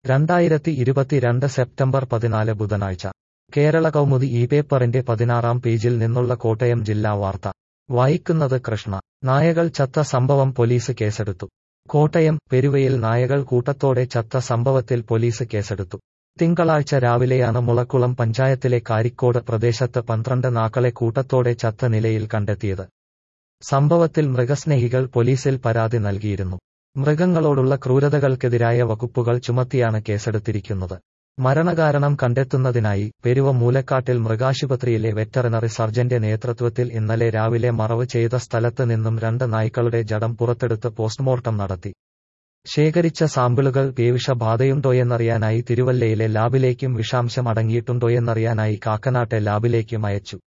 രണ്ടായിരത്തി ഇരുപത്തിരണ്ട് സെപ്റ്റംബർ പതിനാല് ബുധനാഴ്ച കേരള കൗമുദി ഈ പേപ്പറിന്റെ പതിനാറാം പേജിൽ നിന്നുള്ള കോട്ടയം ജില്ലാ വാർത്ത വായിക്കുന്നത് കൃഷ്ണ നായകൾ ചത്ത സംഭവം പോലീസ് കേസെടുത്തു കോട്ടയം പെരുവയിൽ നായകൾ കൂട്ടത്തോടെ ചത്ത സംഭവത്തിൽ പോലീസ് കേസെടുത്തു തിങ്കളാഴ്ച രാവിലെയാണ് മുളക്കുളം പഞ്ചായത്തിലെ കാരിക്കോട് പ്രദേശത്ത് പന്ത്രണ്ട് നാക്കളെ കൂട്ടത്തോടെ ചത്ത നിലയിൽ കണ്ടെത്തിയത് സംഭവത്തിൽ മൃഗസ്നേഹികൾ പോലീസിൽ പരാതി നൽകിയിരുന്നു മൃഗങ്ങളോടുള്ള ക്രൂരതകൾക്കെതിരായ വകുപ്പുകൾ ചുമത്തിയാണ് കേസെടുത്തിരിക്കുന്നത് മരണകാരണം കണ്ടെത്തുന്നതിനായി പെരുവ മൂലക്കാട്ടിൽ മൃഗാശുപത്രിയിലെ വെറ്ററിനറി സർജന്റെ നേതൃത്വത്തിൽ ഇന്നലെ രാവിലെ മറവ് ചെയ്ത സ്ഥലത്ത് നിന്നും രണ്ട് നായ്ക്കളുടെ ജഡം പുറത്തെടുത്ത് പോസ്റ്റ്മോർട്ടം നടത്തി ശേഖരിച്ച സാമ്പിളുകൾ പേവിഷബാധയുണ്ടോയെന്നറിയാനായി തിരുവല്ലയിലെ ലാബിലേക്കും വിഷാംശം അടങ്ങിയിട്ടുണ്ടോയെന്നറിയാനായി കാക്കനാട്ടെ ലാബിലേക്കും അയച്ചു